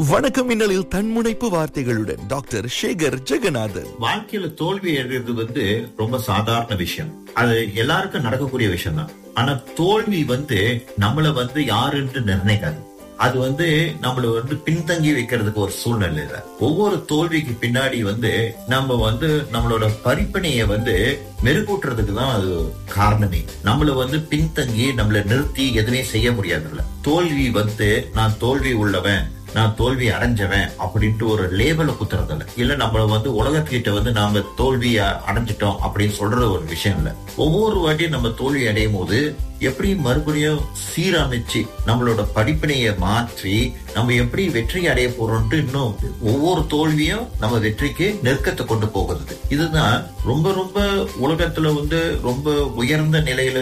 வணக்கம் மின்னலில் தன்முனைப்பு வார்த்தைகளுடன் டாக்டர் சேகர் ஜெகநாதன் வாழ்க்கையில தோல்வி அடைறது வந்து ரொம்ப சாதாரண விஷயம் அது எல்லாருக்கும் நடக்கக்கூடிய விஷயம் தான் ஆனா தோல்வி வந்து நம்மள வந்து யாருன்னு நிர்ணயிக்காது அது வந்து நம்மள வந்து பின்தங்கி வைக்கிறதுக்கு ஒரு சூழ்நிலை இல்லை ஒவ்வொரு தோல்விக்கு பின்னாடி வந்து நம்ம வந்து நம்மளோட பரிப்பனைய வந்து மெருகூட்டுறதுக்கு தான் அது காரணமே நம்மள வந்து பின்தங்கி நம்மள நிறுத்தி எதுவுமே செய்ய முடியாதுல்ல தோல்வி வந்து நான் தோல்வி உள்ளவன் நான் தோல்வி அடைஞ்சவன் அப்படின்ட்டு ஒரு லேபலை குத்துறதில்ல இல்ல நம்மள வந்து உலகத்துக்கிட்ட வந்து நாம தோல்வி அடைஞ்சிட்டோம் அப்படின்னு சொல்றது ஒரு விஷயம் இல்ல ஒவ்வொரு வாட்டியும் நம்ம தோல்வி அடையும் போது எப்படி மறுபடியும் சீரமைச்சு நம்மளோட படிப்பினைய மாற்றி நம்ம எப்படி வெற்றி அடைய போறோம்ட்டு இன்னும் ஒவ்வொரு தோல்வியும் நம்ம வெற்றிக்கு நெருக்கத்தை கொண்டு போகிறது இதுதான் ரொம்ப ரொம்ப உலகத்துல வந்து ரொம்ப உயர்ந்த நிலையில